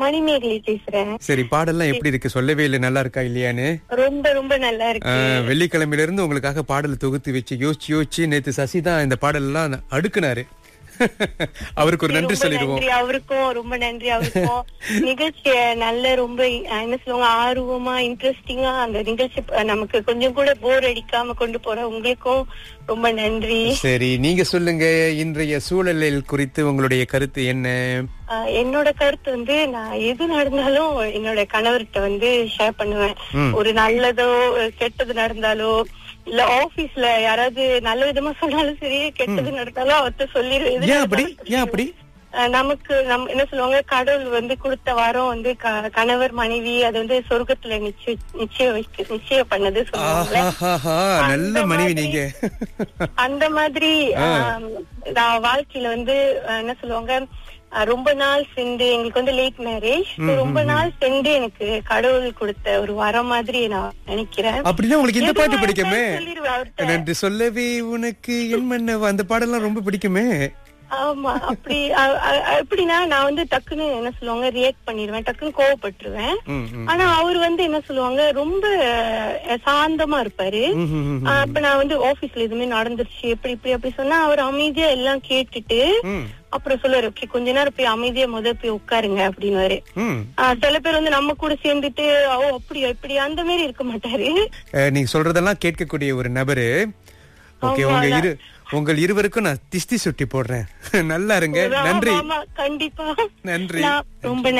மணிமேகலை பேசுறேன் சரி பாடல்லாம் எப்படி இருக்கு சொல்லவே இல்லை நல்லா இருக்கா இல்லையான்னு ரொம்ப ரொம்ப நல்லா இருக்கு ஆஹ், வெள்ளிக்கிழமையில இருந்து உங்களுக்காக பாடல் தொகுத்து வச்சு யோசிச்சு யோசிச்சு நேத்து சசி தான் இந்த பாடல் எல்லாம் அடுக்குனாரு அவருக்கு ஒரு நன்றி ரொம்ப சொல்லிடுவோம் நன்றி அவருக்கும் ரொம்ப நன்றி அவருக்கும் நிகழ்ச்சிய நல்ல ரொம்ப அஹ், என்ன சொல்லுவாங்க ஆர்வமா இன்ட்ரெஸ்டிங்கா அந்த நிகழ்ச்சி ப- நமக்கு கொஞ்சம் கூட போர் அடிக்காம கொண்டு போற உங்களுக்கும் ரொம்ப நன்றி சரி நீங்க சொல்லுங்க இன்றைய சூழலில் குறித்து உங்களுடைய கருத்து என்ன அஹ், என்னோட கருத்து வந்து நான் எது நடந்தாலும் என்னோட கணவர்கிட்ட வந்து ஷேர் பண்ணுவேன் ம். ஒரு நல்லதோ கெட்டது நடந்தாலோ இல்ல ஆபீஸ்ல யாராவது நல்ல விதமா சொன்னாலும் சரி கெட்டது நடந்தாலும் அவர்கிட்ட சொல்லிடுவேன் ஏன் அப்படி ஏன் அப்படி அஹ் நமக்கு நம்ம என்ன சொல்லுவாங்க கடவுள் வந்து கொடுத்த வாரம் வந்து க- கணவர் மனைவி அது வந்து சொர்க்கத்துல நிச்சய நிச்சயம் வைக்க நிச்சயம் பண்ணது சொல்லுவாங்கல்ல ஆஹாஹா நல்ல அந்த மனைவி மாதிரி- நீங்க அந்த மாதிரி ஆம், நான் வாழ்க்கையில வந்து அஹ், என்ன சொல்லுவாங்க அஹ், ரொம்ப நாள் சென்று எங்களுக்கு வந்து லேட் மேரேஜ் ரொம்ப நாள் சென்று எனக்கு கடவுள் கொடுத்த ஒரு வரம் மாதிரி நான் நினைக்கிறேன் அப்படின்னா உங்களுக்கு இந்த எதுவா பாட்டு பிடிக்குமே இருந்தாலும் சொல்லிடுவேன் அவர்ட்ட. நன்றி சொல்லவே உனக்கு என் மன்னவா அந்த பாடல்லாம் ரொம்ப பிடிக்குமே ஆமா அப்படி அ- அ- எப்படின்னா நான் வந்து டக்குன்னு என்ன சொல்லுவாங்க ரியாக்ட் பண்ணிடுவேன் டக்குன்னு கோவப்பட்டுருவேன் ம், ம். ஆனா அவர் வந்து என்ன சொல்லுவாங்க ரொம்ப அஹ், சாந்தமா இருப்பாரு ம், ம், ம், அஹ், அப்ப நான் வந்து ஆபீஸ்ல எதுவுமே நடந்துருச்சு எப்படி இப்படி அப்படி சொன்னா அவர் அமைதியா எல்லாம் கேட்டுட்டு ம், அப்புறம் சொல்லுவாரு "Okay, கொஞ்ச நேரம் போய் அமைதியா முத போய் உட்காருங்க அப்படின்னு ம். சில பேர் வந்து நம்ம கூட சேர்ந்துட்டு ஓ அப்படியா இப்படி அந்த மாதிரி இருக்க மாட்டாரு அஹ், நீங்க சொல்றதெல்லாம் கேட்கக்கூடிய ஒரு நபரு ஓகே ஆமா, உங்க நான்- இரு உங்கள் இருவருக்கும் நான் திஷ்டி சுட்டி போடுறேன் நல்லா இருங்க நன்றி ஆமா கண்டிப்பா நன்றி நான் ரொம்ப